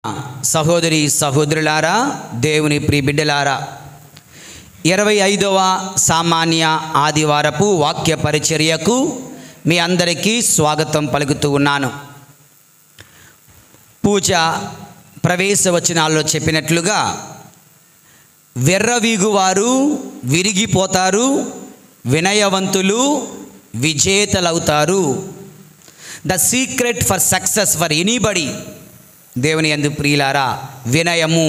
సహోదరి సహోదరులారా దేవుని ప్రియ బిడ్డలారా ఇరవై ఐదవ సామాన్య ఆదివారపు వాక్య పరిచర్యకు మీ అందరికీ స్వాగతం పలుకుతూ ఉన్నాను పూజ ప్రవేశ వచనాల్లో చెప్పినట్లుగా వెర్రవీగువారు విరిగిపోతారు వినయవంతులు విజేతలవుతారు the secret for success for anybody దేవుని అందు ప్రియులారా వినయము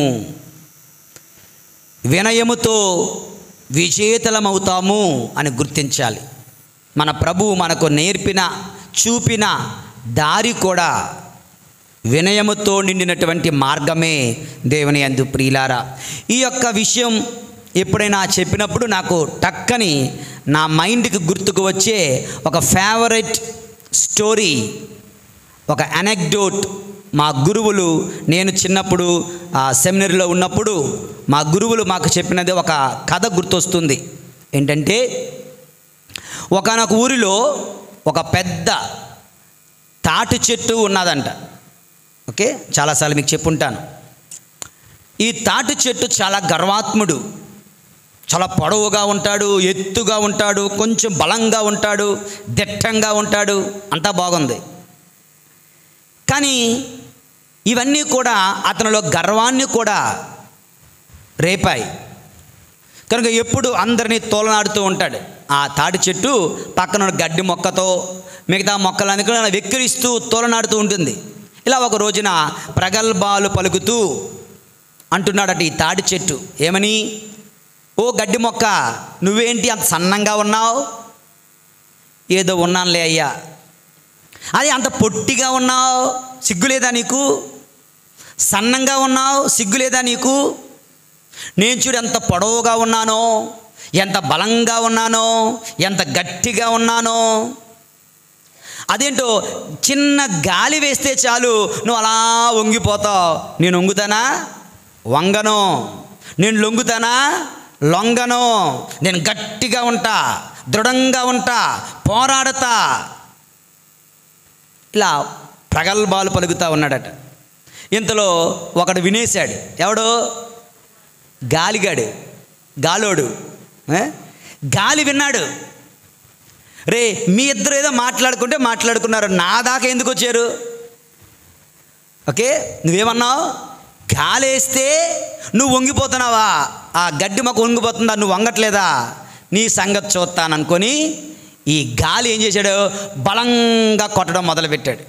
వినయముతో విజేతలమవుతాము అని గుర్తించాలి మన ప్రభు మనకు నేర్పిన చూపిన దారి కూడా వినయముతో నిండినటువంటి మార్గమే దేవుని అందు ప్రియులారా ఈ యొక్క విషయం ఎప్పుడైనా చెప్పినప్పుడు నాకు టక్కని నా మైండ్కి గుర్తుకు వచ్చే ఒక ఫేవరెట్ స్టోరీ ఒక అనెక్డోట్ మా గురువులు నేను చిన్నప్పుడు ఆ సెమినరీలో ఉన్నప్పుడు మా గురువులు మాకు చెప్పినది ఒక కథ గుర్తొస్తుంది ఏంటంటే ఒకనొక ఊరిలో ఒక పెద్ద తాటి చెట్టు ఉన్నదంట ఓకే చాలాసార్లు మీకు చెప్పుంటాను ఈ తాటి చెట్టు చాలా గర్వాత్ముడు చాలా పొడవుగా ఉంటాడు ఎత్తుగా ఉంటాడు కొంచెం బలంగా ఉంటాడు దిట్టంగా ఉంటాడు అంతా బాగుంది కానీ ఇవన్నీ కూడా అతనిలో గర్వాన్ని కూడా రేపాయి కనుక ఎప్పుడు అందరినీ తోలనాడుతూ ఉంటాడు ఆ తాటి చెట్టు పక్కన ఉన్న గడ్డి మొక్కతో మిగతా మొక్కలన్నీ కూడా వెక్కిరిస్తూ తోలనాడుతూ ఉంటుంది ఇలా ఒక రోజున ప్రగల్భాలు పలుకుతూ అంటున్నాడట ఈ తాటి చెట్టు ఏమని ఓ గడ్డి మొక్క నువ్వేంటి అంత సన్నంగా ఉన్నావు ఏదో ఉన్నానులే అయ్యా అది అంత పొట్టిగా ఉన్నావు సిగ్గులేదా నీకు సన్నంగా ఉన్నావు సిగ్గులేదా నీకు నేను చూడు ఎంత పొడవుగా ఉన్నానో ఎంత బలంగా ఉన్నానో ఎంత గట్టిగా ఉన్నానో అదేంటో చిన్న గాలి వేస్తే చాలు నువ్వు అలా వంగిపోతావు నేను వంగుతానా వంగను నేను లొంగుతానా లొంగను నేను గట్టిగా ఉంటా దృఢంగా ఉంటా పోరాడతా ఇలా ప్రగల్భాలు పలుకుతూ ఉన్నాడట ఇంతలో ఒకడు వినేశాడు ఎవడు గాలిగాడు గాలోడు ఏ? గాలి విన్నాడు రే మీ ఇద్దరు ఏదో మాట్లాడుకుంటే మాట్లాడుకున్నారు నా దాకా ఎందుకు వచ్చారు ఓకే నువ్వేమన్నావు గాలి వేస్తే నువ్వు వంగిపోతున్నావా ఆ గడ్డి మొక్క వంగిపోతుందా నువ్వు వంగట్లేదా నీ సంగతి చూస్తాననుకొని ఈ గాలి ఏం చేశాడు బలంగా కొట్టడం మొదలుపెట్టాడు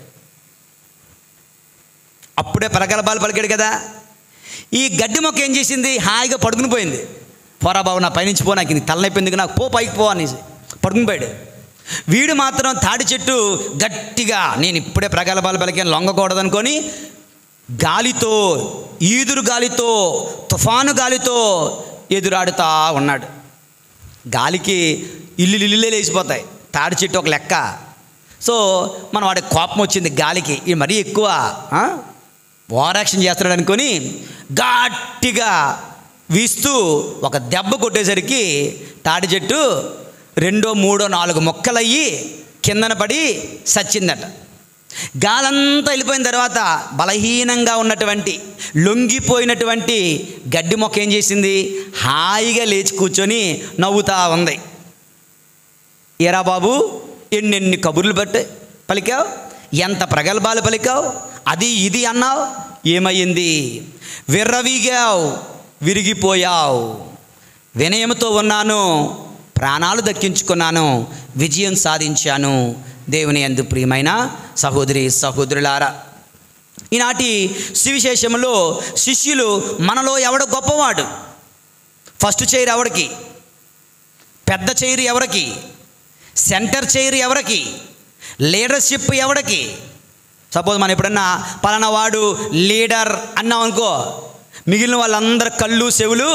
అప్పుడే ప్రగల్భాలు పలికాడు కదా ఈ గడ్డి మొక్క ఏం చేసింది హాయిగా పడుకుని పోయింది పోరా బాబు నా పైనుంచి పో నాకు ఇది తలనైపోయింది నాకు పో పైకి పో అనేసి పడుకుని పోయాడు వీడు మాత్రం తాడి చెట్టు గట్టిగా నేను ఇప్పుడే ప్రగల్భాలు పలికాను లొంగకూడదనుకొని గాలితో ఈదురు గాలితో తుఫాను గాలితో ఎదురాడుతా ఉన్నాడు గాలికి ఇల్లు ఇల్లులే లేచిపోతాయి తాడి చెట్టు ఒక లెక్క సో మన వాడి కోపం వచ్చింది గాలికి ఇది మరీ ఎక్కువ ఆ? ఓవర్ యాక్షన్ చేస్తున్నాడు అనుకొని గట్టిగా వీస్తూ ఒక దెబ్బ కొట్టేసరికి తాడి చెట్టు రెండో మూడో నాలుగు మొక్కలయ్యి కిందన పడి సచ్చిందట గాలంతా వెళ్ళిపోయిన తర్వాత బలహీనంగా ఉన్నటువంటి లొంగిపోయినటువంటి గడ్డి మొక్క ఏం చేసింది హాయిగా లేచి కూర్చొని నవ్వుతా ఉంది ఏరా బాబు ఎన్నెన్ని కబుర్లు పట్టి పలికావు ఎంత ప్రగల్భాలు పలికావు అది ఇది అన్నావు ఏమయ్యింది విర్రవీగావు విరిగిపోయావు వినయంతో ఉన్నాను ప్రాణాలు దక్కించుకున్నాను విజయం సాధించాను దేవుని అందు ప్రియమైన సహోదరి సహోదరులారా ఈనాటి సువిశేషంలో శిష్యులు మనలో ఎవడు గొప్పవాడు ఫస్ట్ చైర్ ఎవరికి పెద్ద చైర్ ఎవరికి సెంటర్ చైర్ ఎవరికి లీడర్షిప్ ఎవరికి సపోజ్ మనం ఎప్పుడన్నా పలానా వాడు లీడర్ అన్నాం అనుకో మిగిలిన వాళ్ళందరి కళ్ళు చెవులు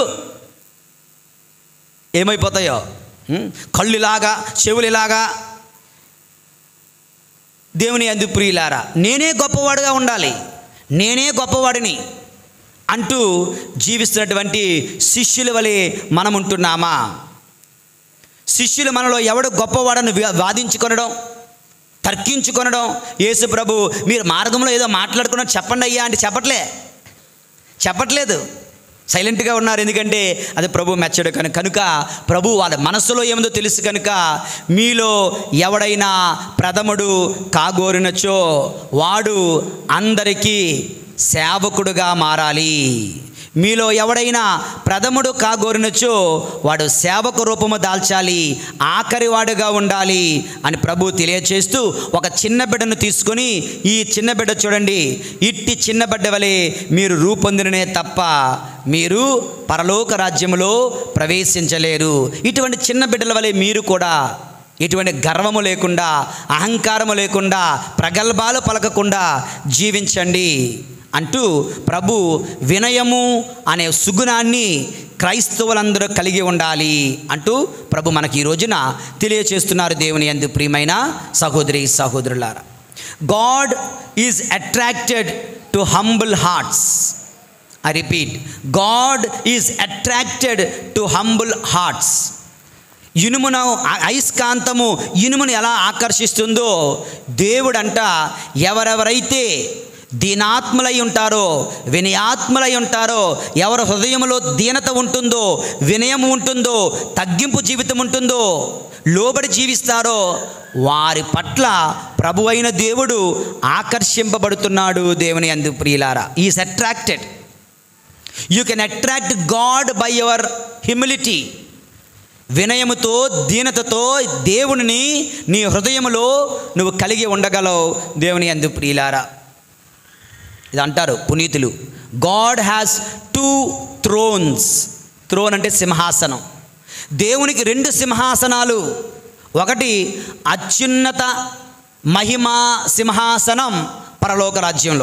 ఏమైపోతాయో ఉం? కళ్ళు ఇలాగా చెవులు ఇలాగా దేవుని అందు ప్రియులారా నేనే గొప్పవాడుగా ఉండాలి నేనే గొప్పవాడిని అంటూ జీవిస్తున్నటువంటి శిష్యుల వలె మనం ఉంటున్నామా శిష్యులు మనలో ఎవడు గొప్పవాడని వా- వాదించుకొనడం తర్కించుకొనడం యేసు ప్రభు మీరు మార్గంలో ఏదో మాట్లాడుకున్నట్టు చెప్పండి అయ్యా అంటే చెప్పట్లే చెప్పట్లేదు సైలెంట్గా ఉన్నారు ఎందుకంటే అది ప్రభు మెచ్చడు కనుక కనుక ప్రభు వాళ్ళ మనసులో ఏముందో తెలుసు కనుక మీలో ఎవడైనా ప్రథముడు కాగోరినచో వాడు అందరికీ సేవకుడుగా మారాలి మీలో ఎవడైనా ప్రథముడు కాగోరినచో వాడు సేవకు రూపము దాల్చాలి ఆఖరివాడుగా ఉండాలి అని ప్రభు తెలియచేస్తూ ఒక చిన్న బిడ్డను తీసుకొని ఈ చిన్న బిడ్డ చూడండి ఇట్టి చిన్న బిడ్డ వలె మీరు రూపొందిననే తప్ప మీరు పరలోక రాజ్యములో ప్రవేశించలేరు ఇటువంటి చిన్న బిడ్డల వలె మీరు కూడా ఎటువంటి గర్వము లేకుండా అహంకారము లేకుండా ప్రగల్భాలు పలకకుండా జీవించండి అంటూ ప్రభు వినయము అనే సుగుణాన్ని క్రైస్తవులందరూ కలిగి ఉండాలి అంటూ ప్రభు మనకి ఈ రోజున తెలియచేస్తున్నారు దేవుని అందు ప్రియమైన సహోదరి సహోదరులారా God is attracted to humble hearts I repeat God is attracted to humble hearts ఇనుమును అ- అయస్కాంతము ఇనుమును ఎలా ఆకర్షిస్తుందో దేవుడంట ఎవరెవరైతే దీనాత్ములై ఉంటారో వినయాత్ములై ఉంటారో ఎవరి హృదయంలో దీనత ఉంటుందో వినయం ఉంటుందో తగ్గింపు జీవితం ఉంటుందో లోబడి జీవిస్తారో వారి పట్ల ప్రభు అయిన దేవుడు ఆకర్షింపబడుతున్నాడు దేవుని అందు ప్రియులారా is attracted you can attract God by your humility వినయముతో దీనతతో దేవునిని నీ హృదయములో నువ్వు కలిగి ఉండగలవు దేవుని అందు ప్రియులారా ఇది అంటారు పునీతులు God has two thrones throne అంటే సింహాసనం దేవునికి రెండు సింహాసనాలు ఒకటి అత్యున్నత మహిమా సింహాసనం పరలోక రాజ్యంలో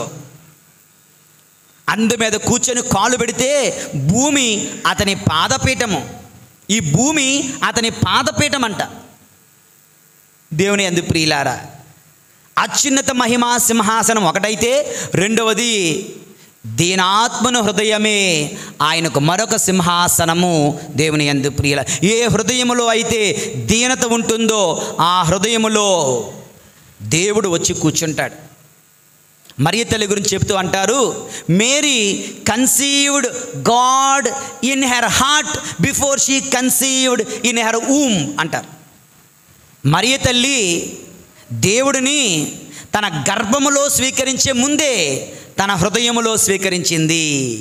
అందు మీద కూర్చొని కాలు పెడితే భూమి అతని పాదపీఠము ఈ భూమి అతని పాదపీఠం అంట దేవుని అందు ప్రియులారా అత్యున్నత మహిమా సింహాసనం ఒకటైతే రెండవది దీనాత్మను హృదయమే ఆయనకు మరొక సింహాసనము దేవుని ఎందు ప్రియుల ఏ హృదయములో అయితే దీనత ఉంటుందో ఆ హృదయములో దేవుడు వచ్చి కూర్చుంటాడు మరియ తల్లి గురించి చెప్తూ అంటారు Mary conceived God in her heart before she conceived in her womb అంటారు మరియ తల్లి దేవుడిని తన గర్భములో స్వీకరించే ముందే తన హృదయములో స్వీకరించింది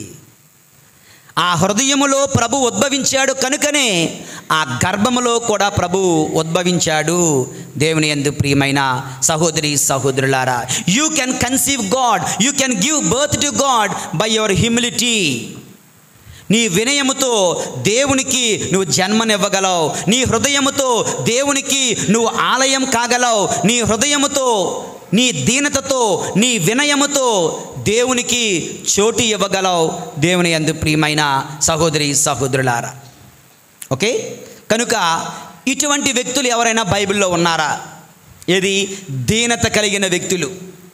ఆ హృదయములో ప్రభు ఉద్భవించాడు కనుకనే ఆ గర్భములో కూడా ప్రభు ఉద్భవించాడు దేవుని ఎందు ప్రియమైన సహోదరి సహోదరులారా you can conceive God you can give birth to God by your humility నీ వినయముతో దేవునికి నువ్వు జన్మనివ్వగలవు నీ హృదయముతో దేవునికి నువ్వు ఆలయం కాగలవు నీ హృదయముతో నీ దీనతతో నీ వినయముతో దేవునికి చోటు ఇవ్వగలవు దేవుని అందు ప్రియమైన సహోదరి సహోదరులారా ఓకే కనుక ఇటువంటి వ్యక్తులు ఎవరైనా బైబిల్లో ఉన్నారా ఏది దీనత కలిగిన వ్యక్తులు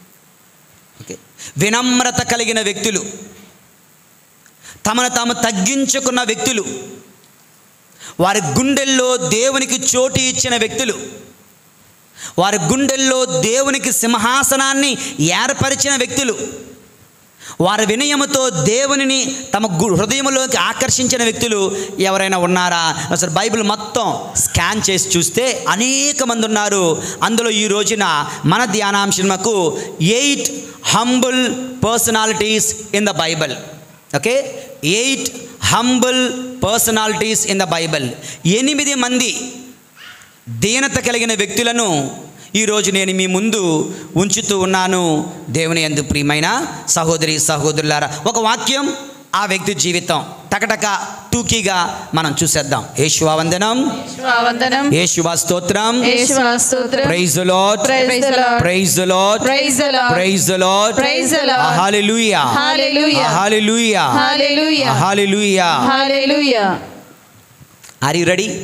ఓకే వినమ్రత కలిగిన వ్యక్తులు తమను తాము తగ్గించుకున్న వ్యక్తులు వారి గుండెల్లో దేవునికి చోటు ఇచ్చిన వ్యక్తులు వారి గుండెల్లో దేవునికి సింహాసనాన్ని ఏర్పరిచిన వ్యక్తులు వారి వినయముతో దేవునిని తమ గు- హృదయంలోకి ఆకర్షించిన వ్యక్తులు ఎవరైనా ఉన్నారా అసలు బైబిల్ మొత్తం స్కాన్ చేసి చూస్తే అనేక మంది ఉన్నారు అందులో ఈ రోజున మన ధ్యానాంశమకు eight humble personalities in the Bible okay eight humble personalities in the Bible ఎనిమిది మంది దీనత కలిగిన వ్యక్తులను ఈరోజు నేను మీ ముందు ఉంచుతూ ఉన్నాను దేవుని ఎందు ప్రియమైన సహోదరి సహోదరులారా ఒక వాక్యం ఆ వ్యక్తి జీవితం టకటక టూకీగా మనం చూసేద్దాం యేషువా వందనం వందనం యేషువా స్తోత్రం యేసువా స్తోత్రం praise lord Praise the Lord. Praise lord Praise the Lord. Praise lord Praise the Lord. Hallelujah Hallelujah. Hallelujah Hallelujah. Hallelujah Hallelujah. Are you ready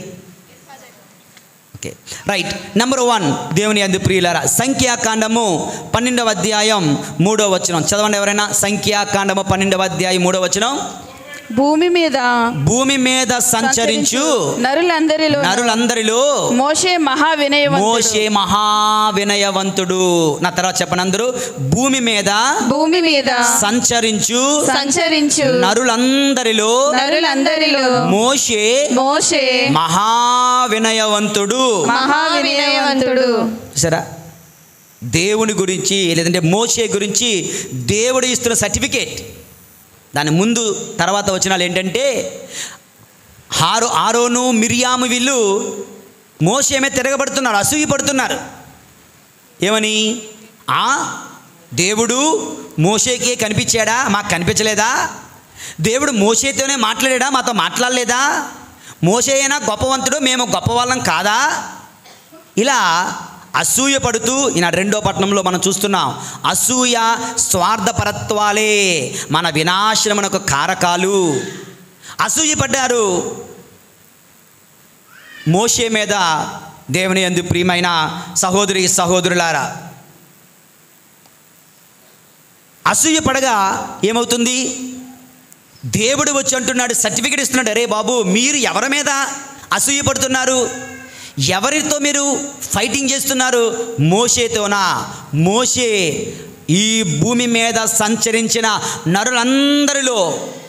okay right number one దేవుని అందు ప్రియులారా సంఖ్యాకాండము పన్నెండవ అధ్యాయం మూడో వచనం చదవండి ఎవరైనా సంఖ్యాకాండము పన్నెండవ అధ్యాయం మూడో వచనం భూమి మీద భూమి మీద సంచరించు నరులందరిలో నరులందరిలో మోషే మహా మోషే మహా వినయవంతుడు నా తర్వాత చెప్పండి అందరూ భూమి మీద భూమి మీద సంచరించు సంచరించు నరులందరిలో నరులందరిలో మోషే మోషే మహా వినయవంతుడు మహా వినయవంతుడు సరే దేవుని గురించి లేదంటే మోషే గురించి దేవుడు ఇస్తున్న సర్టిఫికేట్ దాని ముందు తర్వాత వచ్చినాలు ఏంటంటే హారో ఆరోను మిరియాము వీళ్ళు మోషే మీద తిరగబడుతున్నారు అసూయ పడుతున్నారు ఏమని ఆ దేవుడు మోషేకే కనిపించాడా మాకు కనిపించలేదా దేవుడు మోషేతోనే మాట్లాడాడా మాతో మాట్లాడలేదా మోషే అయినా గొప్పవంతుడు మేము గొప్పవాళ్ళం కాదా ఇలా అసూయ పడుతూ ఈనాడు రెండో పట్టణంలో మనం చూస్తున్నాం అసూయ స్వార్థపరత్వాలే మన వినాశనమునకు కారకాలు అసూయ పడ్డారు మోషే మీద దేవుని ఎందు ప్రియమైన సహోదరి సహోదరులారా అసూయ పడగా ఏమవుతుంది దేవుడు వచ్చి అంటున్నాడు సర్టిఫికేట్ ఇస్తున్నాడు అరే బాబు మీరు ఎవరి మీద అసూయ పడుతున్నారు ఎవరితో మీరు ఫైటింగ్ చేస్తున్నారు మోషేతోనా మోషే ఈ భూమి మీద సంచరించిన నరులందరిలో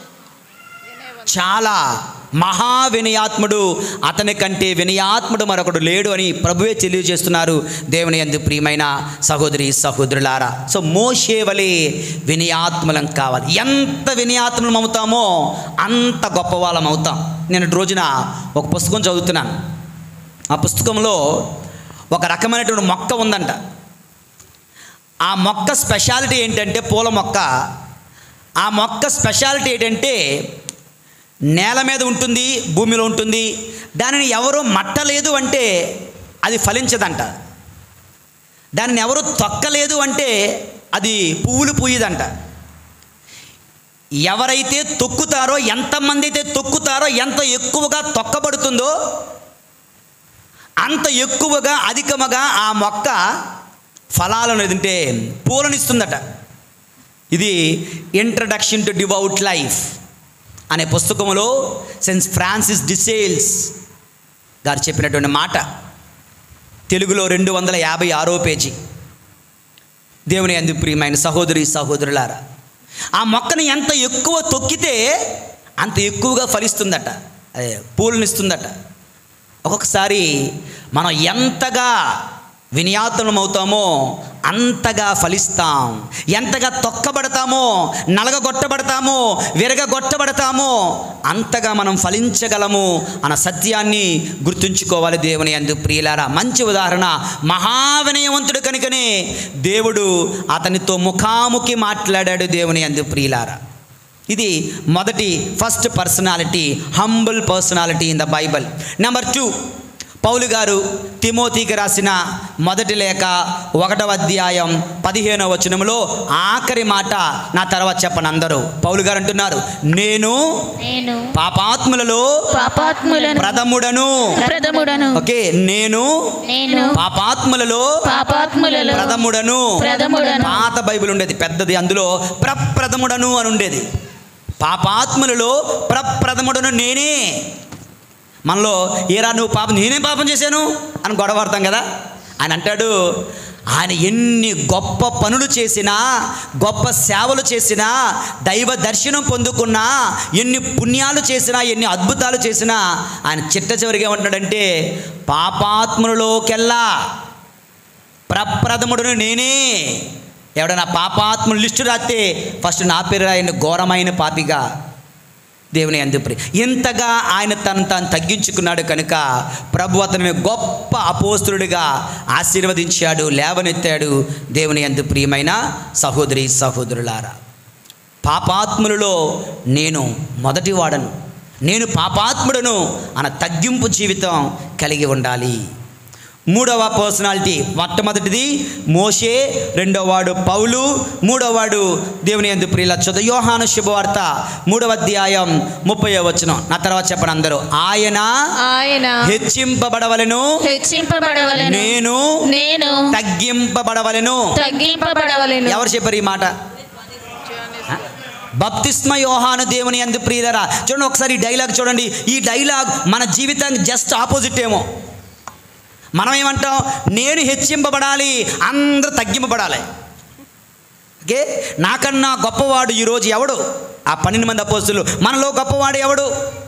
చాలా మహా వినయాత్ముడు అతని కంటే వినయాత్ముడు మరొకడు లేడు అని ప్రభువే తెలియజేస్తున్నారు దేవుని ఎందు ప్రియమైన సహోదరి సహోదరులారా సో మోషే వలె వినయాత్ములం కావాలి ఎంత వినయాత్ములం అవుతామో అంత గొప్ప వాళ్ళం అవుతాం నేను రోజున ఒక పుస్తకం చదువుతున్నాను ఆ పుస్తకంలో ఒక రకమైనటువంటి మొక్క ఉందంట ఆ మొక్క స్పెషాలిటీ ఏంటంటే పూల మొక్క ఆ మొక్క స్పెషాలిటీ ఏంటంటే నేల మీద ఉంటుంది భూమిలో ఉంటుంది దానిని ఎవరు మట్టలేదు అంటే అది ఫలించదంట దానిని ఎవరు తొక్కలేదు అంటే అది పువ్వులు పూయదంట ఎవరైతే తొక్కుతారో ఎంతమంది అయితే తొక్కుతారో ఎంత ఎక్కువగా తొక్కబడుతుందో అంత ఎక్కువగా అధికముగా ఆ మొక్క ఫలాలను తింటే పూలనిస్తుందట ఇది ఇంట్రడక్షన్ టు డివౌట్ లైఫ్ అనే పుస్తకంలో సెన్స్ ఫ్రాన్సిస్ డిసేల్స్ గారు చెప్పినటువంటి మాట తెలుగులో రెండు వందల యాభై ఆరో పేజీ దేవుని అందు ప్రియమైన సహోదరి సహోదరులారా ఆ మొక్కని ఎంత ఎక్కువ తొక్కితే అంత ఎక్కువగా ఫలిస్తుందట అదే పూలనిస్తుందట ఒక్కొక్కసారి మనం ఎంతగా వినియాతులం అవుతామో అంతగా ఫలిస్తాం ఎంతగా తొక్కబడతామో నలగగొట్టబడతామో విరగగొట్టబడతామో అంతగా మనం ఫలించగలము అన్న సత్యాన్ని గుర్తుంచుకోవాలి దేవుని అందు ప్రియులారా మంచి ఉదాహరణ మహావినయవంతుడు కనుకనే దేవుడు అతనితో ముఖాముఖి మాట్లాడాడు దేవుని అందు ప్రియులారా ఇది మొదటి first personality humble personality in the Bible number two పౌలు గారు తిమోతికి రాసిన మొదటి లేఖ ఒకటవ అధ్యాయం పదిహేనవ వచనంలో ఆఖరి మాట నా తర్వాత చెప్పను అందరూ పౌలు గారు అంటున్నారు నేను నేను పాపాత్ములలో పాపాత్ములను ప్రథముడను ప్రథముడను ఓకే నేను నేను పాపాత్ములలో పాపాత్ములలో ప్రథముడను ప్రథముడను. పాత బైబిల్ ఉండేది పెద్దది అందులో ప్రప్రథముడను అని ఉండేది పాపాత్ములలో ప్రప్రథముడను నేనే మనలో ఏరా నువ్వు పాపం నేనేం పాపం చేశాను అని గొడవడతాం కదా ఆయన అంటాడు ఆయన ఎన్ని గొప్ప పనులు చేసినా గొప్ప సేవలు చేసినా దైవ దర్శనం పొందుకున్నా ఎన్ని పుణ్యాలు చేసినా ఎన్ని అద్భుతాలు చేసినా ఆయన చిట్ట చివరిగా ఏమంటున్నాడంటే పాపాత్ములలోకెల్లా ప్రప్రథముడును నేనే ఎవడన్నా పాపాత్ములు లిస్టు రాస్తే ఫస్ట్ నా పేరు ఆయన ఘోరమైన పాపిగా దేవుని అందుప్రి ఇంతగా ఆయన తను తాను తగ్గించుకున్నాడు కనుక ప్రభు అతని గొప్ప అపోస్తులుడిగా ఆశీర్వదించాడు లేవనెత్తాడు దేవుని అందు ప్రియమైన సహోదరి సహోదరులారా పాపాత్ములలో నేను మొదటివాడను నేను పాపాత్ముడను అన్న తగ్గింపు జీవితం కలిగి ఉండాలి మూడవ పర్సనాలిటీ మొట్టమొదటిది మోషే రెండోవాడు పౌలు మూడోవాడు దేవుని ఎందు ప్రియుల చదువు యోహాను శుభవార్త మూడవ అధ్యాయం ముప్పై వచనం నా తర్వాత చెప్పండి అందరూ ఆయన ఆయన హెచ్చింపబడవలను హెచ్చింపబడవలను నేను నేను తగ్గింపబడవలను తగ్గింపబడవలెను ఎవరు చెప్పారు ఈ మాట బప్తిస్మ యోహాను దేవుని ఎందు ప్రియులరా చూడండి ఒకసారి ఈ డైలాగ్ చూడండి ఈ డైలాగ్ మన జీవితానికి జస్ట్ ఆపోజిట్ ఏమో మనం ఏమంటాం నేను హెచ్చింపబడాలి అందరూ తగ్గింపబడాలి ఓకే నాకన్నా గొప్పవాడు ఈరోజు ఎవడు ఆ పన్నెండు మంది అపోస్తులు మనలో గొప్పవాడు ఎవడు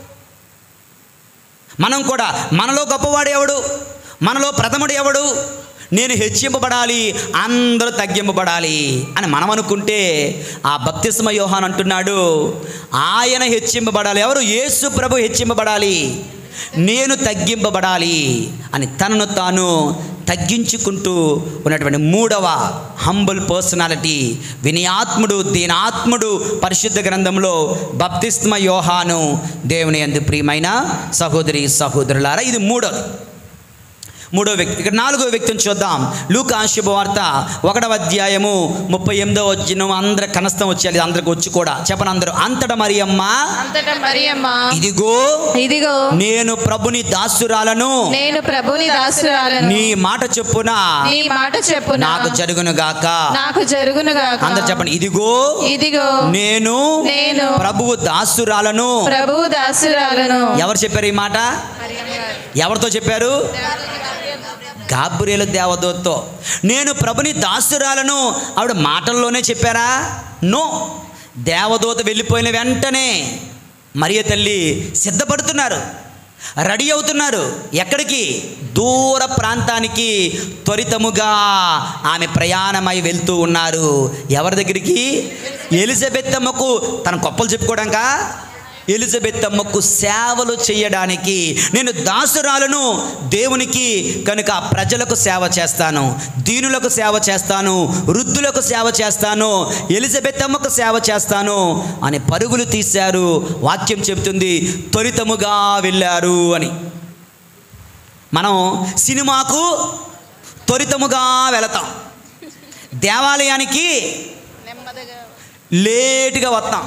మనం కూడా మనలో గొప్పవాడు ఎవడు మనలో ప్రథముడు ఎవడు నేను హెచ్చింపబడాలి అందరూ తగ్గింపబడాలి అని మనం అనుకుంటే ఆ బప్తిస్మ యోహాన్ అంటున్నాడు ఆయన హెచ్చింపబడాలి ఎవరు యేసు ప్రభు హెచ్చింపబడాలి నేను తగ్గింపబడాలి అని తనను తాను తగ్గించుకుంటూ ఉన్నటువంటి మూడవ హంబుల్ పర్సనాలిటీ వినయాత్ముడు దీనాత్ముడు పరిశుద్ధ గ్రంథంలో బప్తిస్మ యోహాను దేవుని అందు ప్రియమైన సహోదరి సహోదరులారా ఇది మూడోది మూడో వ్యక్తి ఇక్కడ నాలుగో వ్యక్తిని చూద్దాం లూకా శుభవార్త ఒకటవ అధ్యాయము ముప్పై ఎనిమిదో వచ్చిన అందరి కనస్తం వచ్చేది అందరికి వచ్చి కూడా చెప్పను అందరూ అంతట మరియమ్మ అంతటా మరియమ్మ ఇదిగో ఇదిగో నేను ప్రభుని దాసురాలను నేను ప్రభుని దాసురాలను నీ మాట చెప్పున నీ మాట చెప్పున నాకు జరుగును గాక నాకు జరుగును గాక అందరు చెప్పండి ఇదిగో ఇదిగో నేను నేను ప్రభువు దాసురాలను ప్రభువు దాసురాలను ఎవరు చెప్పారు ఈ మాట ఎవరితో చెప్పారు గాబ్రియలు దేవదూతతో నేను ప్రభుని దాసురాలను ఆవిడ మాటల్లోనే చెప్పారా నో దేవదూత వెళ్ళిపోయిన వెంటనే మరియ తల్లి సిద్ధపడుతున్నారు రెడీ అవుతున్నారు ఎక్కడికి దూర ప్రాంతానికి త్వరితముగా ఆమె ప్రయాణమై వెళ్తూ ఉన్నారు ఎవరి దగ్గరికి ఎలిజబెత్ అమ్మకు తన గొప్పలు చెప్పుకోవడానికా ఎలిజబెత్ అమ్మకు సేవలు చేయడానికి నేను దాసురాలను దేవునికి కనుక ప్రజలకు సేవ చేస్తాను దీనులకు సేవ చేస్తాను వృద్ధులకు సేవ చేస్తాను ఎలిజబెత్ అమ్మకు సేవ చేస్తాను అని పరుగులు తీశారు వాక్యం చెబుతుంది త్వరితముగా వెళ్ళారు అని మనం సినిమాకు త్వరితముగా వెళతాం దేవాలయానికి లేటుగా వస్తాం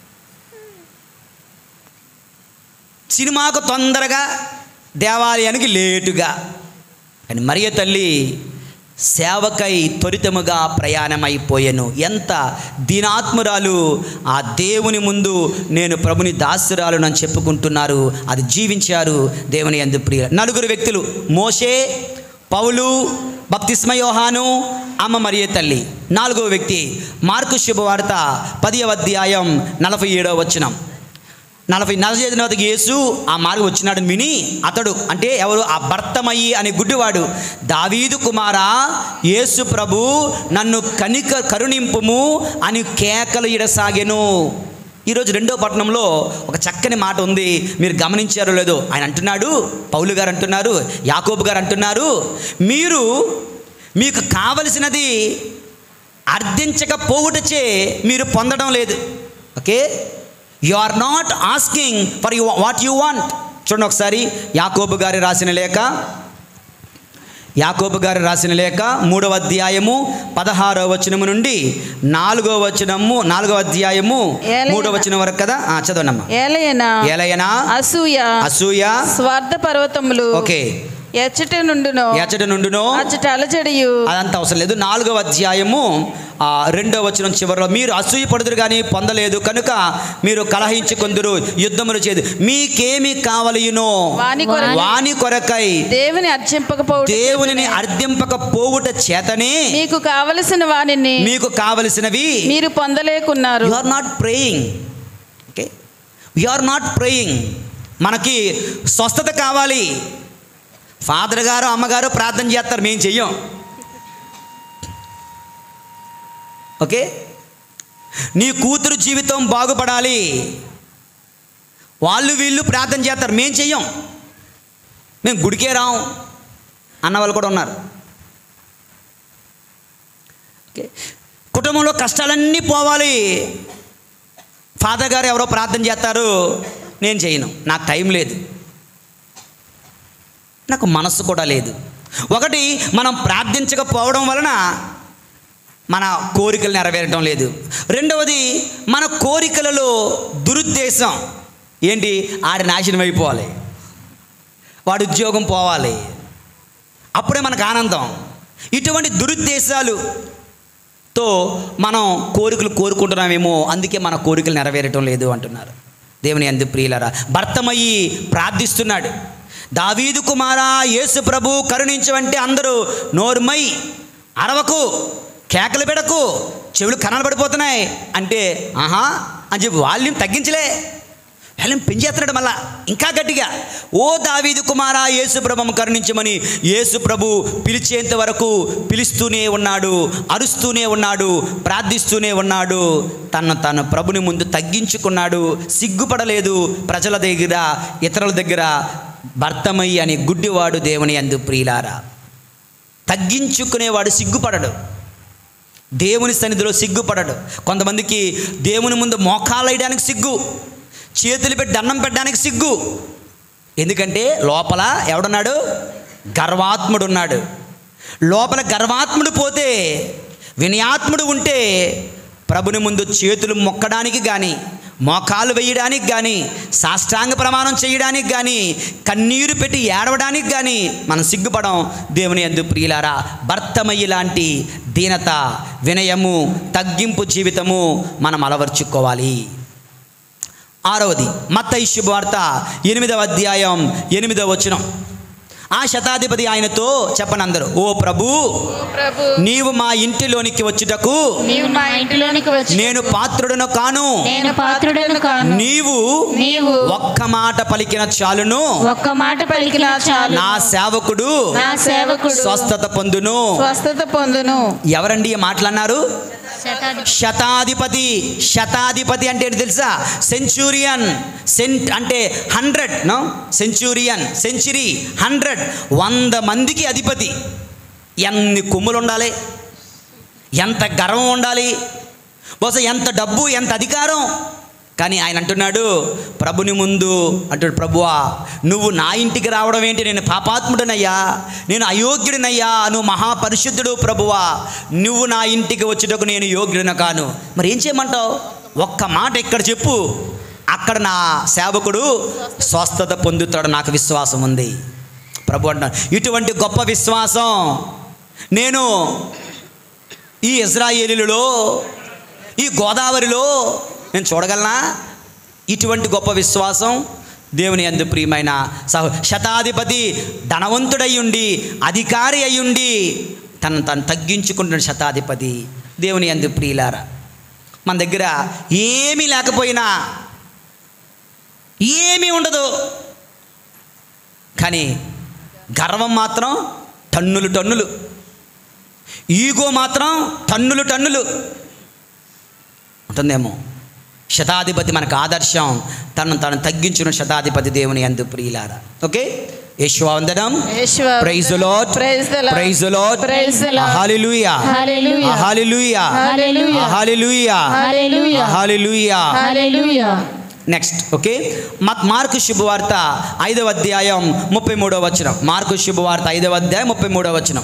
సినిమాకు తొందరగా దేవాలయానికి లేటుగా కానీ మరియ తల్లి సేవకై త్వరితముగా ప్రయాణమైపోయాను ఎంత దీనాత్మురాలు ఆ దేవుని ముందు నేను ప్రభుని దాసురాలు అని చెప్పుకుంటున్నారు అది జీవించారు దేవుని ఎందు ప్రియ నలుగురు వ్యక్తులు మోషే పౌలు బప్తిస్మ యోహాను అమ్మ మరియ తల్లి నాలుగో వ్యక్తి మార్కు శుభవార్త పదివ అధ్యాయం నలభై ఏడవ వచనం నలభై నలభై ఐదు నలభై యేసు ఆ మార్గం వచ్చినాడు విని అతడు అంటే ఎవరు ఆ భర్తమయ్యి అనే గుడ్డివాడు దావీదు కుమారా యేసు ప్రభు నన్ను కనిక కరుణింపుము అని కేకలు ఇడసాగెను ఈరోజు రెండో పట్టణంలో ఒక చక్కని మాట ఉంది మీరు గమనించారో లేదో ఆయన అంటున్నాడు పౌలు గారు అంటున్నారు యాకోబు గారు అంటున్నారు మీరు మీకు కావలసినది అర్థించకపోవుటచే మీరు పొందడం లేదు okay you are not asking for you what you want చూడండి ఒకసారి యాకోబు గారి రాసిన లేఖ యాకోబు గారు రాసిన లేఖ మూడవ అధ్యాయము పదహారవ వచనము నుండి నాలుగో వచనము నాలుగో అధ్యాయము ఏలయన. మూడో వచనం వరకు కదా ఆ, చదవండమ్మా ఏలయనా ఏలయనా అసూయ అసూయ స్వార్థ పర్వతములు ఓకే ఎచ్చట నుండును ఎచ్చట నుండును అచ్చట అలజడియు అదంతా అవసరం లేదు నాలుగవ అధ్యాయము ఆ, రెండో వచనం చివరిలో మీరు అసూయ పడుదురు కానీ పొందలేదు కనుక మీరు కలహించుకొందురు యుద్ధములు చేయదు మీకేమి కావలియునో వాని కొరకు వాని కొరకై దేవుని అర్చింపకపోవడం దేవునిని అర్థింపక పోవుట చేతనే మీకు కావలసిన వానిని మీకు కావలసినవి మీరు పొందలేకున్నారు you are not praying okay you are not praying మనకి స్వస్థత కావాలి ఫాదర్ గారు అమ్మగారు ప్రార్థన చేస్తారు మేము చెయ్యం ఓకే నీ కూతురు జీవితం బాగుపడాలి వాళ్ళు వీళ్ళు ప్రార్థన చేస్తారు మేము చెయ్యం మేము గుడికే రాం అన్న వాళ్ళు కూడా ఉన్నారు ఓకే కుటుంబంలో కష్టాలన్నీ పోవాలి ఫాదర్ గారు ఎవరో ప్రార్థన చేస్తారు నేను చేయను నాకు టైం లేదు నాకు మనస్సు కూడా లేదు ఒకటి మనం ప్రార్థించకపోవడం వలన మన కోరికలు నెరవేరటం లేదు రెండవది మన కోరికలలో దురుద్దేశం ఏంటి ఆడి నాశనం అయిపోవాలి వాడి ఉద్యోగం పోవాలి అప్పుడే మనకు ఆనందం ఇటువంటి దురుద్దేశాలు తో మనం కోరికలు కోరుకుంటున్నామేమో అందుకే మన కోరికలు నెరవేరటం లేదు అంటున్నారు దేవుని అందు ప్రియులరా భర్తమయ్యి ప్రార్థిస్తున్నాడు దావీదు కుమారా యేసు ప్రభు కరుణించవంటే అందరూ నోరుమై అరవకు కేకలు పెడకు చెవులు కనాలు పడిపోతున్నాయి అంటే ఆహా అని చెప్పి వాల్యూమ్ తగ్గించలే వాళ్ళని పెంచేస్తున్నాడు మళ్ళా ఇంకా గట్టిగా ఓ దావీదు కుమారా యేసు ప్రభు కరుణించమని యేసు ప్రభు పిలిచేంత వరకు పిలుస్తూనే ఉన్నాడు అరుస్తూనే ఉన్నాడు ప్రార్థిస్తూనే ఉన్నాడు తను తన ప్రభుని ముందు తగ్గించుకున్నాడు సిగ్గుపడలేదు ప్రజల దగ్గర ఇతరుల దగ్గర భర్తమయ్యి అని గుడ్డివాడు దేవుని అందు ప్రియులారా తగ్గించుకునేవాడు సిగ్గుపడడు దేవుని సన్నిధిలో సిగ్గుపడడు కొంతమందికి దేవుని ముందు మోకాలు వేయడానికి సిగ్గు చేతులు పెట్టి దండం పెట్టడానికి సిగ్గు ఎందుకంటే లోపల ఎవడున్నాడు గర్వాత్ముడు ఉన్నాడు లోపల గర్వాత్ముడు పోతే వినయాత్ముడు ఉంటే ప్రభుని ముందు చేతులు మొక్కడానికి కానీ మోకాలు వేయడానికి కానీ సాష్టాంగ ప్రమాణం చేయడానికి కానీ కన్నీరు పెట్టి ఏడవడానికి కానీ మనం సిగ్గుపడం దేవుని ఎందు ప్రియులారా భర్తమయ్యి లాంటి దీనత వినయము తగ్గింపు జీవితము మనం అలవర్చుకోవాలి ఆరవది మత్తయి శుభవార్త ఎనిమిదవ అధ్యాయం ఎనిమిదవ వచనం ఆ శతాధిపతి ఆయనతో చెప్పను అందరూ ఓ ప్రభు ప్రభు నీవు మా ఇంటిలోనికి వచ్చుటకు నీవు మా ఇంటిలోనికి వచ్చి నేను పాత్రుడను కాను నేను పాత్రుడను కాను నీవు నీవు ఒక్క మాట పలికిన చాలును ఒక్క మాట పలికిన చాలు నా సేవకుడు నా సేవకుడు స్వస్థత పొందును స్వస్థత పొందును ఎవరండి ఈ మాటలన్నారు శతాధిపతి. శతాధిపతి శతాధిపతి అంటే ఏంటి తెలుసా సెంచూరియన్ సెంట్ అంటే hundred no centurion century hundred వంద మందికి అధిపతి ఎన్ని కొమ్ములు ఉండాలి ఎంత గర్వం ఉండాలి బహుశా ఎంత డబ్బు ఎంత అధికారం కానీ ఆయన అంటున్నాడు ప్రభుని ముందు అంటాడు ప్రభువా నువ్వు నా ఇంటికి రావడం ఏంటి నేను పాపాత్ముడనయ్యా నేను అయోగ్యుడినయ్యా నువ్వు మహాపరిశుద్ధుడు ప్రభువా నువ్వు నా ఇంటికి వచ్చేటకు నేను యోగ్యుడిన కాను మరి ఏం చేయమంటావు ఒక్క మాట ఇక్కడ చెప్పు అక్కడ నా సేవకుడు స్వస్థత పొందుతాడు నాకు విశ్వాసం ఉంది ప్రభు అంటున్నాడు ఇటువంటి గొప్ప విశ్వాసం నేను ఈ ఇజ్రాయేలీలలో ఈ గోదావరిలో నేను చూడగలనా ఇటువంటి గొప్ప విశ్వాసం దేవుని అందు ప్రియమైన సహ శతాధిపతి ధనవంతుడై ఉండి అధికారి అయి ఉండి తను తను తగ్గించుకుంటున్న శతాధిపతి దేవుని అందు ప్రియులారా మన దగ్గర ఏమీ లేకపోయినా ఏమీ ఉండదు కానీ గర్వం మాత్రం టన్నులు టన్నులు ఈగో మాత్రం టన్నులు టన్నులు ఉంటుందేమో శతాధిపతి మనకు ఆదర్శం తను తను తగ్గించిన శతాధిపతి దేవుని అందు ప్రియులారా ఓకే యశ్వందనం Yeshua praise lord Praise the Lord. Praise lord Praise the Lord. Hallelujah hallelujah. Hallelujah hallelujah. Hallelujah hallelujah. Hallelujah hallelujah next okay మత్ మార్కు శుభవార్త ఐదవ అధ్యాయం ముప్పై మూడవ వచనం మార్కు శుభవార్త ఐదవ అధ్యాయం ముప్పై మూడవ వచనం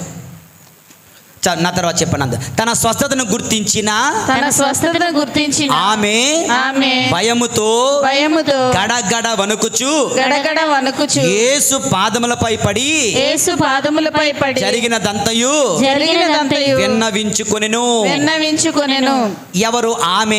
చ- నా తర్వాత చెప్పండి అంద తన స్వస్థతను గుర్తించిన తన స్వస్థతను గుర్తించిన ఆమె ఆమె భయముతో భయముతో గడగడ వణుకుచు గడగడ వణుకుచు యేసు పాదములపై పడి యేసు పాదములపై పడి జరిగినదంతయు జరిగినదంతయు విన్నవించుకొనెను విన్నవించుకొనెను ఎవరు ఆమె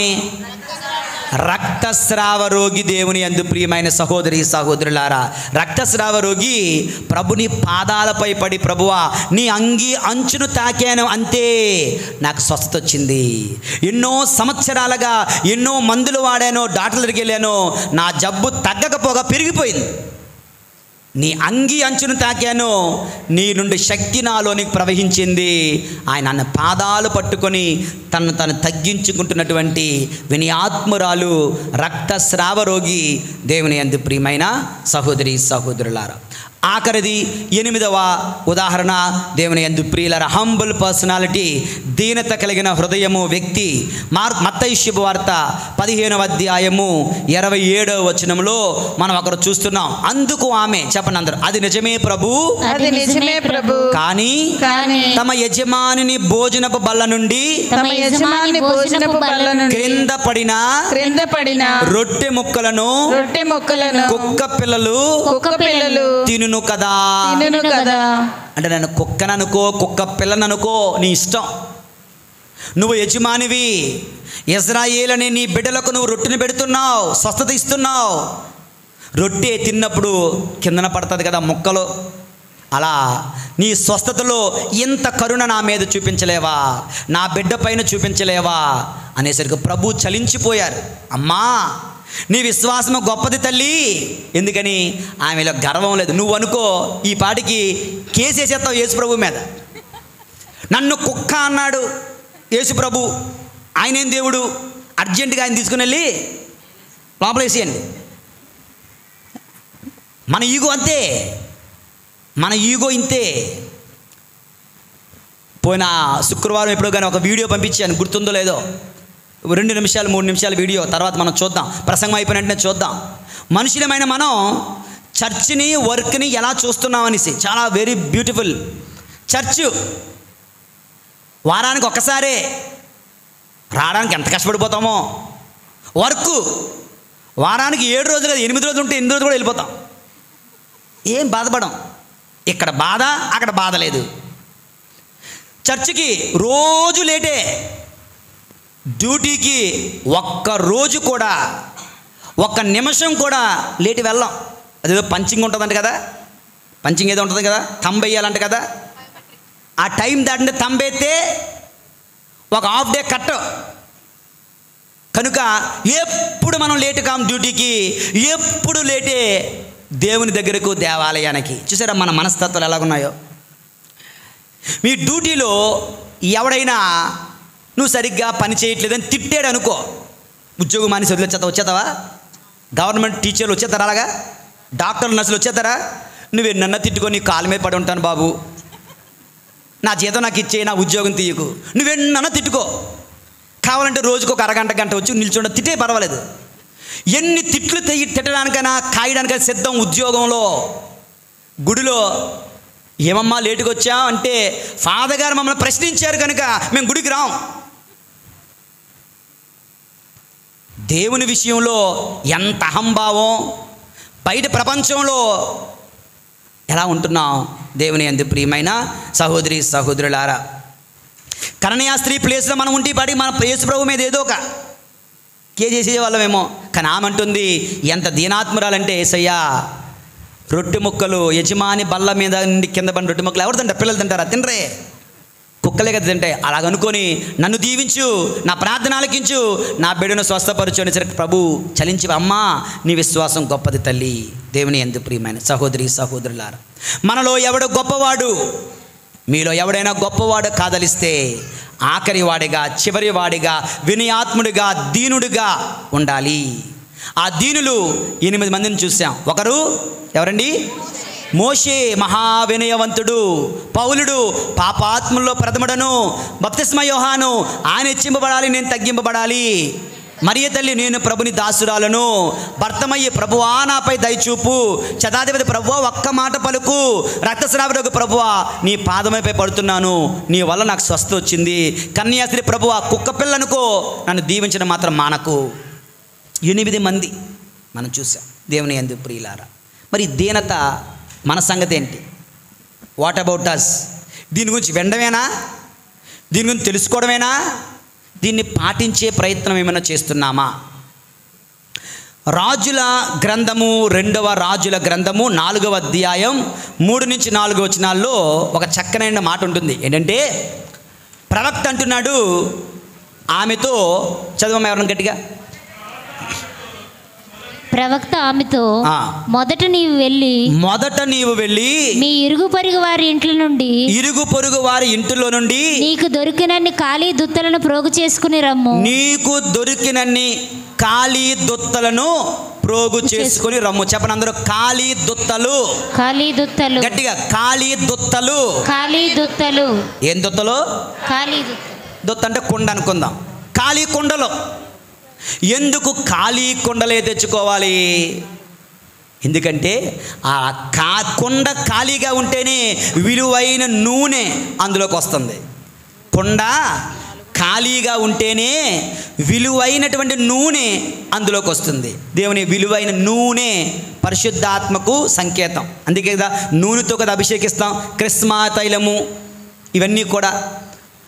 రక్తస్రావ రోగి దేవుని అందు ప్రియమైన సహోదరి సహోదరులారా రక్తస్రావ రోగి ప్రభుని పాదాలపై పడి ప్రభువా నీ అంగి అంచును తాకాను అంతే నాకు స్వస్థత వచ్చింది ఎన్నో సంవత్సరాలుగా ఎన్నో మందులు వాడాను డాక్టర్ దగ్గరికి వెళ్ళాను నా జబ్బు తగ్గకపోగా పెరిగిపోయింది నీ అంగి అంచును తాకాను నీ నుండి శక్తి నాలోనికి ప్రవహించింది ఆయన నన్ను పాదాలు పట్టుకొని తను తను తగ్గించుకుంటున్నటువంటి వినియాత్మురాలు రక్తస్రావ రోగి దేవుని అందు ప్రియమైన సహోదరి సహోదరులారా ఆఖరిది ఎనిమిదవ ఉదాహరణ దేవుని ఎందు ప్రియులర హంబుల్ పర్సనాలిటీ దీనత కలిగిన హృదయము వ్యక్తి మార్ మత్తయి శుభవార్త పదిహేనవ అధ్యాయము ఇరవై ఏడవ వచనంలో మనం అక్కడ చూస్తున్నాం అందుకు ఆమె చెప్పండి అందరూ అది నిజమే ప్రభు అది నిజమే ప్రభు కానీ కానీ తమ యజమానిని భోజనపు బల్ల నుండి తమ యజమాని భోజనపు బల్ల నుండి క్రింద పడిన క్రింద పడిన రొట్టె ముక్కలను రొట్టె మొక్కలను కుక్క పిల్లలు కుక్క పిల్లలు తినును కదా తినును కదా అంటే నేను కుక్కననుకో కుక్క పిల్లననుకో నీ ఇష్టం నువ్వు యజమానివి ఇజ్రాయేల్ అనే నీ బిడ్డలకు నువ్వు రొట్టెని పెడుతున్నావు స్వస్థత ఇస్తున్నావు రొట్టె తిన్నప్పుడు కిందన పడుతుంది కదా ముక్కలు అలా నీ స్వస్థతలో ఇంత కరుణ నా మీద చూపించలేవా నా బిడ్డ పైన చూపించలేవా అనేసరికి ప్రభు చలించిపోయారు అమ్మా నీ విశ్వాసము గొప్పది తల్లి ఎందుకని ఆమెలో గర్వం లేదు నువ్వు అనుకో ఈ పాటికి కేసేసేస్తావు యేసు ప్రభు మీద నన్ను కుక్క అన్నాడు యేసు ప్రభు ఆయన ఏం దేవుడు అర్జెంటుగా ఆయన తీసుకుని వెళ్ళి లోపల వేసేయండి మన ఈగో అంతే మన ఈగో ఇంతే పోయిన శుక్రవారం ఎప్పుడో కానీ ఒక వీడియో పంపించాను గుర్తుందో లేదో రెండు నిమిషాలు మూడు నిమిషాల వీడియో తర్వాత మనం చూద్దాం ప్రసంగం అయిపోయిన వెంటనే చూద్దాం మనుషులమైన మనం చర్చిని వర్క్ని ఎలా చూస్తున్నాం అనేసి చాలా వెరీ బ్యూటిఫుల్ చర్చ్ వారానికి ఒక్కసారే రావడానికి ఎంత కష్టపడిపోతామో వర్క్ వారానికి ఏడు రోజులు కదా ఎనిమిది రోజులు ఉంటే ఎనిమిది రోజులు కూడా వెళ్ళిపోతాం ఏం బాధపడం ఇక్కడ బాధ అక్కడ బాధ లేదు చర్చికి రోజు లేటే డ్యూటీకి ఒక్క రోజు కూడా ఒక్క నిమిషం కూడా లేటి వెళ్ళాం అదేదో పంచింగ్ ఉంటుందంట కదా పంచింగ్ ఏదో ఉంటుంది కదా తంబెయ్యాలంట కదా ఆ టైం దాటితే తంబెత్తే ఒక హాఫ్ డే కట్ కనుక ఎప్పుడు మనం లేటు కాం డ్యూటీకి ఎప్పుడు లేటే దేవుని దగ్గరకు దేవాలయానికి చూసారా మన మనస్తత్వాలు ఎలాగున్నాయో మీ డ్యూటీలో ఎవడైనా నువ్వు సరిగ్గా పని చేయట్లేదని తిట్టాడు అనుకో ఉద్యోగం మానేసి వదిలేచేత వచ్చేతావా గవర్నమెంట్ టీచర్లు వచ్చేతారా అలాగా డాక్టర్లు నర్సులు వచ్చేతారా నువ్వు ఎన్నన్నా తిట్టుకొని కాళ్ళ మీద పడి ఉంటాను బాబు నా జీతం నాకు ఇచ్చే నా ఉద్యోగం తీయకు నువ్వెన్నన్నా తిట్టుకో కావాలంటే రోజుకు ఒక అరగంట గంట వచ్చి నిల్చుండ తిట్టే పర్వాలేదు ఎన్ని తిట్లు తెయ్యి తిట్టడానికైనా కాయడానికైనా సిద్ధం ఉద్యోగంలో గుడిలో ఏమమ్మా లేటుగా వచ్చా అంటే ఫాదర్ గారు మమ్మల్ని ప్రశ్నించారు కనుక మేము గుడికి రాం దేవుని విషయంలో ఎంత అహంభావం బయట ప్రపంచంలో ఎలా ఉంటున్నాం దేవుని ఎందు ప్రియమైన సహోదరి సహోదరులారా కరణీయ స్త్రీ ప్లేస్లో మనం ఉంటే పాటి మన ప్రేస్ ప్రభు మీద ఏదో ఒక కే చేసే వాళ్ళమేమో కానీ ఆమె అంటుంది ఎంత దీనాత్మరాలంటే ఏసయ్యా రొట్టె ముక్కలు యజమాని బల్ల మీద నుండి కింద పడిన రొట్టె ముక్కలు ఎవరు తింటారు పిల్లలు తింటారా తినరే కుక్కలే కదా తింటాయి అలాగనుకొని నన్ను దీవించు నా ప్రార్థన ఆలకించు నా బిడ్డను స్వస్థపరచు అనేసరికి ప్రభు చలించి అమ్మా నీ విశ్వాసం గొప్పది తల్లి దేవుని ఎందు ప్రియమైన సహోదరి సహోదరులారా మనలో ఎవడు గొప్పవాడు మీలో ఎవడైనా గొప్పవాడు కాదలిస్తే ఆఖరి వాడిగా చివరి వాడిగా వినయాత్ముడిగా దీనుడిగా ఉండాలి ఆ దీనులు ఎనిమిది మందిని చూసాం ఒకరు ఎవరండి మోషే మహావినయవంతుడు పౌలుడు పాపాత్ముల్లో ప్రథముడను బప్తిస్మ యోహాను ఆయన హెచ్చింపబడాలి నేను తగ్గింపబడాలి మరియ తల్లి నేను ప్రభుని దాసురాలను భర్తమయ్యి ప్రభువా నాపై దయచూపు శతాధిపతి ప్రభువా ఒక్క మాట పలుకు రక్తస్రావులకు ప్రభువా నీ పాదమైపై పడుతున్నాను నీ వల్ల నాకు స్వస్థ వచ్చింది కన్యాస్త్రీ ప్రభువా కుక్క పిల్లనుకో నన్ను దీవించడం మాత్రం మానకు ఎనిమిది మంది మనం చూసాం దేవుని ఎందు ప్రియులారా మరి దీనత మన సంగతి ఏంటి వాట్ అబౌట్ అస్ దీని గురించి వినడమేనా దీని గురించి తెలుసుకోవడమేనా దీన్ని పాటించే ప్రయత్నం ఏమైనా చేస్తున్నామా రాజుల గ్రంథము రెండవ రాజుల గ్రంథము నాలుగవ అధ్యాయం మూడు నుంచి నాలుగు వచనాల్లో ఒక చక్కనైన మాట ఉంటుంది ఏంటంటే ప్రవక్త అంటున్నాడు ఆమెతో చదవమ్మ ఎవరైనా గట్టిగా ప్రవక్త ఆమెతో ఆ. మొదట నీవు వెళ్ళి మొదట నీవు వెళ్ళి మీ ఇరుగు పొరుగు వారి ఇంట్ల నుండి ఇరుగు పొరుగు వారి ఇంటిలో నుండి నీకు దొరికినన్ని ఖాళీ దుత్తలను ప్రోగు చేసుకుని రమ్ము నీకు దొరికినన్ని ఖాళీ దుత్తలను ప్రోగు చేసుకుని రమ్ము చెప్పండి అందరూ ఖాళీ దుత్తలు ఖాళీ దుత్తలు గట్టిగా ఖాళీ దుత్తలు ఖాళీ దుత్తలు ఏం దుత్తలు ఖాళీ దుత్తలు దుత్త అంటే కుండ అనుకుందాం ఖాళీ కుండలు ఎందుకు ఖాళీ కుండలే తెచ్చుకోవాలి ఎందుకంటే ఆ కా కుండ ఖాళీగా ఉంటేనే విలువైన నూనె అందులోకి వస్తుంది కుండ ఖాళీగా ఉంటేనే విలువైనటువంటి నూనె అందులోకి వస్తుంది దేవుని విలువైన నూనె పరిశుద్ధాత్మకు సంకేతం అందుకే కదా నూనెతో కదా అభిషేకిస్తాం క్రిస్మా తైలము ఇవన్నీ కూడా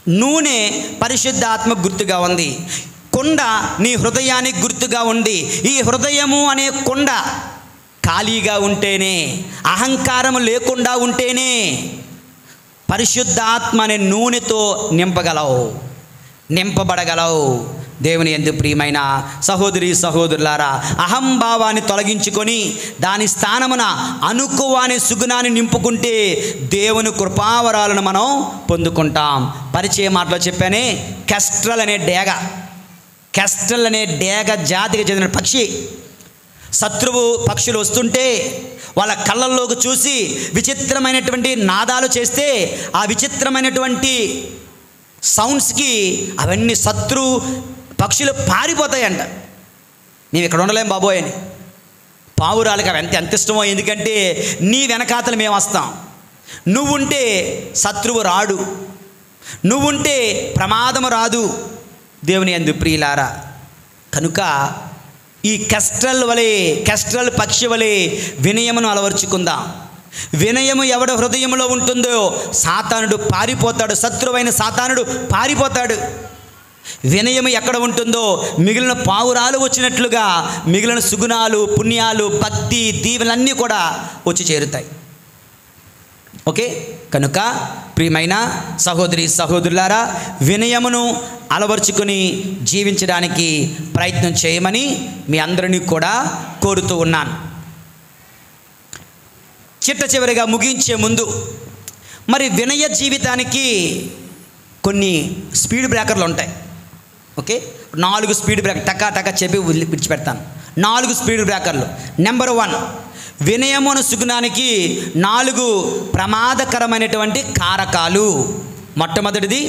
నూనె పరిశుద్ధాత్మ గుర్తుగా ఉంది కొండ నీ హృదయానికి గుర్తుగా ఉంది ఈ హృదయము అనే కొండ ఖాళీగా ఉంటేనే అహంకారం లేకుండా ఉంటేనే పరిశుద్ధాత్మ అనే నూనెతో నింపగలవు నింపబడగలవు దేవుని ఎందు ప్రియమైన సహోదరి సహోదరులారా అహంభావాన్ని తొలగించుకొని దాని స్థానమున అనుకువ అనే సుగుణాన్ని నింపుకుంటే దేవుని కృపావరాలను మనం పొందుకుంటాం పరిచయ మాటలో చెప్పానే కెస్ట్రల్ అనే డేగ కెస్ట్రల్ అనే డేగ జాతికి చెందిన పక్షి శత్రువు పక్షులు వస్తుంటే వాళ్ళ కళ్ళల్లోకి చూసి విచిత్రమైనటువంటి నాదాలు చేస్తే ఆ విచిత్రమైనటువంటి సౌండ్స్కి అవన్నీ శత్రు పక్షులు పారిపోతాయంట మేము ఇక్కడ ఉండలేం బాబోయ్ అని పావురాలకి అవి ఎంత ఎంత ఇష్టమో ఎందుకంటే నీ వెనకాతలు మేము వస్తాం నువ్వుంటే శత్రువు రాడు నువ్వుంటే ప్రమాదము రాదు దేవుని ఎందు ప్రియులారా కనుక ఈ కెస్ట్రల్ వలె కెస్ట్రల్ పక్షి వలె వినయమును అలవర్చుకుందాం వినయము ఎవడ హృదయంలో ఉంటుందో సాతానుడు పారిపోతాడు శత్రువైన సాతానుడు పారిపోతాడు వినయము ఎక్కడ ఉంటుందో మిగిలిన పావురాలు వచ్చినట్లుగా మిగిలిన సుగుణాలు పుణ్యాలు భక్తి దీవెనలన్నీ కూడా వచ్చి చేరుతాయి ఓకే కనుక ప్రియమైన సహోదరి సహోదరులారా వినయమును అలవర్చుకొని జీవించడానికి ప్రయత్నం చేయమని మీ అందరినీ కూడా కోరుతూ ఉన్నాను చిట్ట చివరిగా ముగించే ముందు మరి వినయ జీవితానికి కొన్ని స్పీడ్ బ్రేకర్లు ఉంటాయి ఓకే నాలుగు స్పీడ్ బ్రేకర్ టకా టకా చెప్పి వదిలి విడిచిపెడతాను నాలుగు స్పీడ్ బ్రేకర్లు నెంబర్ వన్ వినయమును సుగుణానికి నాలుగు ప్రమాదకరమైనటువంటి కారకాలు మొట్టమొదటిది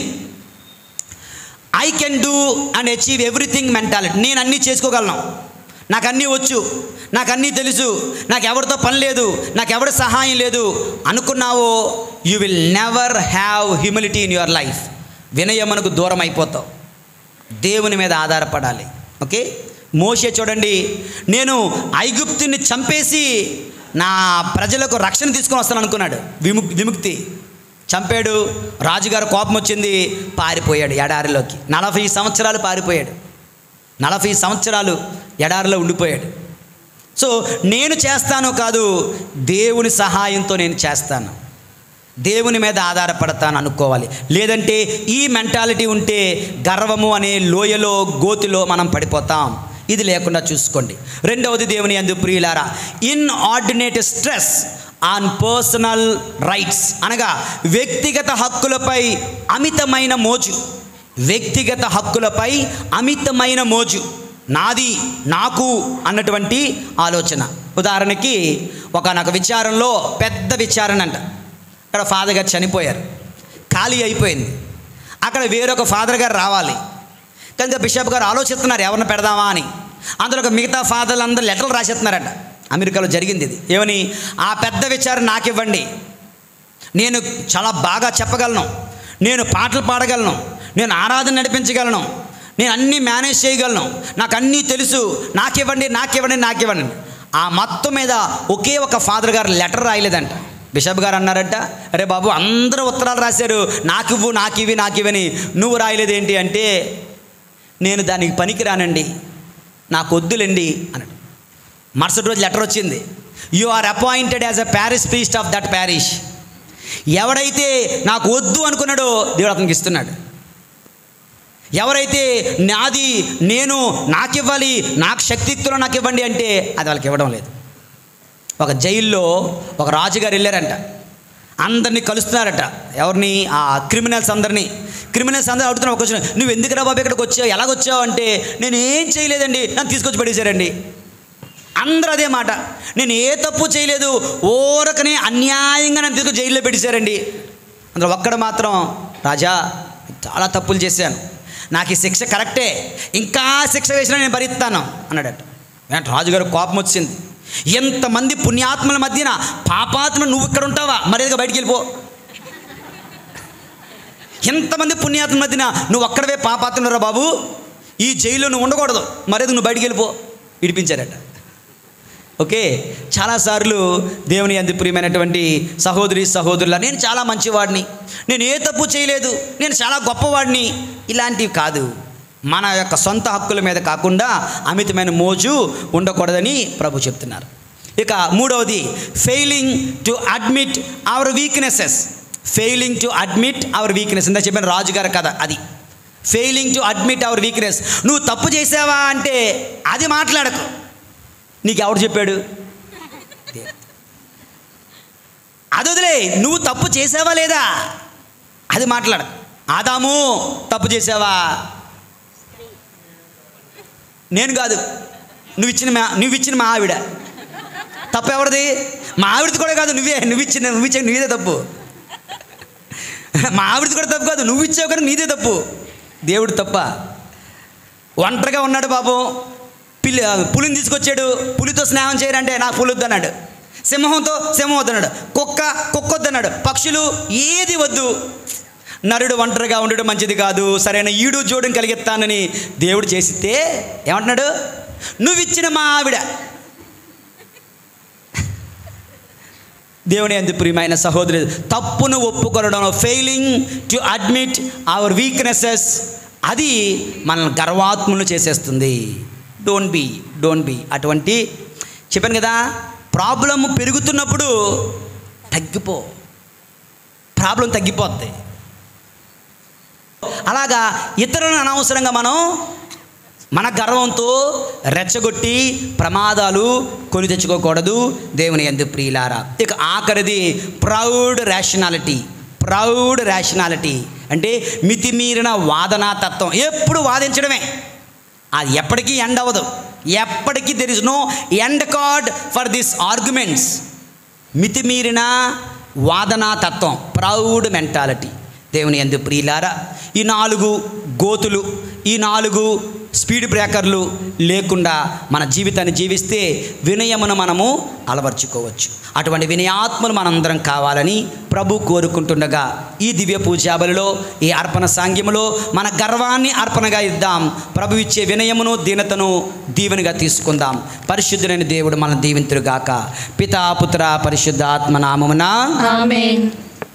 I can do and achieve everything mentality నేను అన్నీ చేసుకోగలను నాకు అన్నీ వచ్చు నాకు అన్నీ తెలుసు నాకు ఎవరితో పని లేదు నాకు ఎవరి సహాయం లేదు అనుకున్నావో you will never have humility in your life వినయమునకు దూరం అయిపోతావు దేవుని మీద ఆధారపడాలి ఓకే మోషే చూడండి నేను ఐగుప్తుని చంపేసి నా ప్రజలకు రక్షణ తీసుకొని వస్తాను అనుకున్నాడు విముక్ విముక్తి చంపాడు రాజుగారు కోపం వచ్చింది పారిపోయాడు ఎడారిలోకి నలభై సంవత్సరాలు పారిపోయాడు నలభై సంవత్సరాలు ఎడారిలో ఉండిపోయాడు సో నేను చేస్తాను కాదు దేవుని సహాయంతో నేను చేస్తాను దేవుని మీద ఆధారపడతాను అనుకోవాలి లేదంటే ఈ మెంటాలిటీ ఉంటే గర్వము అనే లోయలో గోతిలో మనం పడిపోతాం ఇది లేకుండా చూసుకోండి రెండవది దేవుని అందు ప్రియులారా inordinate stress on personal rights అనగా వ్యక్తిగత హక్కులపై అమితమైన మోజు వ్యక్తిగత హక్కులపై అమితమైన మోజు నాది నాకు అన్నటువంటి ఆలోచన ఉదాహరణకి ఒకనొక విచారంలో పెద్ద విచారణ అంట అక్కడ ఫాదర్ గారు చనిపోయారు ఖాళీ అయిపోయింది అక్కడ వేరొక ఫాదర్ గారు రావాలి కనుక బిషప్ గారు ఆలోచిస్తున్నారు ఎవరిని పెడదామా అని అందులో ఒక మిగతా ఫాదర్లు అందరూ లెటర్లు రాసేస్తున్నారట అమెరికాలో జరిగింది ఇది ఏమని ఆ పెద్ద విచారం నాకు ఇవ్వండి నేను చాలా బాగా చెప్పగలను నేను పాటలు పాడగలను నేను ఆరాధన నడిపించగలను నేను అన్నీ మేనేజ్ చేయగలను నాకు అన్నీ తెలుసు నాకివ్వండి నాకివ్వండి నాకివ్వండి ఆ మొత్తం మీద ఒకే ఒక ఫాదర్ గారు లెటర్ రాయలేదంట బిషప్ గారు అన్నారంట అరే బాబు అందరూ ఉత్తరాలు రాశారు నాకివ్వు నాకివి నాకివని నువ్వు రాయలేదేంటి అంటే నేను దానికి పనికిరానండి నాకు వద్దులేండి అన్నాడు మరుసటి రోజు లెటర్ వచ్చింది you are appointed as a parish priest of that parish ఎవడైతే నాకు వద్దు అనుకున్నాడో దేవుడు అతనికి ఇస్తున్నాడు ఎవరైతే నాది నేను నాకు ఇవ్వాలి నాకు శక్తియుక్తులు నాకు ఇవ్వండి అంటే అది వాళ్ళకి ఇవ్వడం లేదు ఒక జైల్లో ఒక రాజుగారు వెళ్ళారంట అందరినీ కలుస్తున్నారట ఎవరిని ఆ క్రిమినల్స్ అందరినీ క్రిమినల్స్ అందరూ అడుగుతున్నారు ఒక క్వశ్చన్ నువ్వు ఎందుకురా బాబు ఇక్కడికి వచ్చావు ఎలాగొచ్చావు అంటే నేను ఏం చేయలేదండి నన్ను తీసుకొచ్చి పడేశారండి అందరూ అదే మాట నేను ఏ తప్పు చేయలేదు ఓరకనే అన్యాయంగా నన్ను తీసుకొచ్చి జైల్లో పెట్టేశారండి అందులో ఒక్కడు మాత్రం రాజా చాలా తప్పులు చేశాను నాకు ఈ శిక్ష కరెక్టే ఇంకా శిక్ష వేసినా నేను భరిస్తాను అన్నాడట వెంట రాజుగారు కోపం వచ్చింది ఎంతమంది పుణ్యాత్మల మధ్యన పాపాత్మ నువ్వు ఇక్కడ ఉంటావా మరేదిగా బయటికి వెళ్ళిపో ఎంతమంది పుణ్యాత్మ మధ్యన నువ్వు ఒక్కడవే పాపాత్మరా బాబు ఈ జైల్లో నువ్వు ఉండకూడదు మరేది నువ్వు బయటికి వెళ్ళిపో విడిపించారట ఓకే చాలాసార్లు దేవుని అందు ప్రియమైనటువంటి సహోదరి సహోదరుల నేను చాలా మంచివాడిని నేను ఏ తప్పు చేయలేదు నేను చాలా గొప్పవాడిని ఇలాంటివి కాదు మన యొక్క సొంత హక్కుల మీద కాకుండా అమితమైన మోజు ఉండకూడదని ప్రభు చెప్తున్నారు ఇక మూడవది failing to admit our weaknesses failing to admit our weakness ఇందా చెప్పిన రాజుగారి కథ అది failing to admit our weakness నువ్వు తప్పు చేసావా అంటే అది మాట్లాడకు నీకు ఎవడు చెప్పాడు అది వదిలే నువ్వు తప్పు చేసావా లేదా అది మాట్లాడ ఆదాము తప్పు చేసావా నేను కాదు నువ్వు ఇచ్చిన మా నువ్వు ఇచ్చిన మా ఆవిడ తప్పు ఎవరిది మా ఆవిడది కూడా కాదు నువ్వే నువ్వు ఇచ్చిన నువ్వు ఇచ్చే నీదే తప్పు మా ఆవిడది కూడా తప్పు కాదు నువ్వు ఇచ్చావు కానీ నీదే తప్పు దేవుడు తప్ప ఒంటరిగా ఉన్నాడు బాబు పిల్లి పులిని తీసుకొచ్చాడు పులితో స్నేహం చేయరంటే నాకు పులి వద్దన్నాడు సింహంతో సింహం వద్దన్నాడు కుక్క కుక్క వద్దన్నాడు పక్షులు ఏది వద్దు నరుడు ఒంటరిగా ఉండడం మంచిది కాదు సరైన ఈడు జోడుని కలిగిస్తానని దేవుడు చేసితే ఏమంటున్నాడు నువ్వు ఇచ్చిన మా ఆవిడ దేవుని అందు ప్రియమైన సహోదరు తప్పును ఒప్పుకొనడం failing to admit our weaknesses అది మనల్ని గర్వాత్ములను చేసేస్తుంది డోంట్ బీ డోంట్ బీ అటువంటి చెప్పాను కదా ప్రాబ్లం పెరుగుతున్నప్పుడు తగ్గిపో ప్రాబ్లం తగ్గిపోద్ది అలాగా ఇతరులను అనవసరంగా మనం మన గర్వంతో రెచ్చగొట్టి ప్రమాదాలు కొని తెచ్చుకోకూడదు దేవుని ఎందు ప్రియులారా ఇక ఆఖరిది ప్రౌడ్ రేషనాలిటీ ప్రౌడ్ రేషనాలిటీ అంటే మితిమీరిన వాదనా తత్వం ఎప్పుడు వాదించడమే అది ఎప్పటికీ ఎండ్ అవ్వదు ఎప్పటికీ there is no end card for this arguments మితిమీరిన వాదనా తత్వం ప్రౌడ్ మెంటాలిటీ దేవుని ఎందు ప్రియులారా ఈ నాలుగు గోతులు ఈ నాలుగు స్పీడ్ బ్రేకర్లు లేకుండా మన జీవితాన్ని జీవిస్తే వినయమును మనము అలవర్చుకోవచ్చు అటువంటి వినయాత్మలు మనందరం కావాలని ప్రభు కోరుకుంటుండగా ఈ దివ్య పూజాబలిలో ఈ అర్పణ సాంగ్యములో మన గర్వాన్ని అర్పణగా ఇద్దాం ప్రభు ఇచ్చే వినయమును దీనతను దీవెనగా తీసుకుందాం పరిశుద్ధులైన దేవుడు మన దీవింతురుగాక పితా పుత్ర పరిశుద్ధ ఆత్మ నామమున ఆమేన్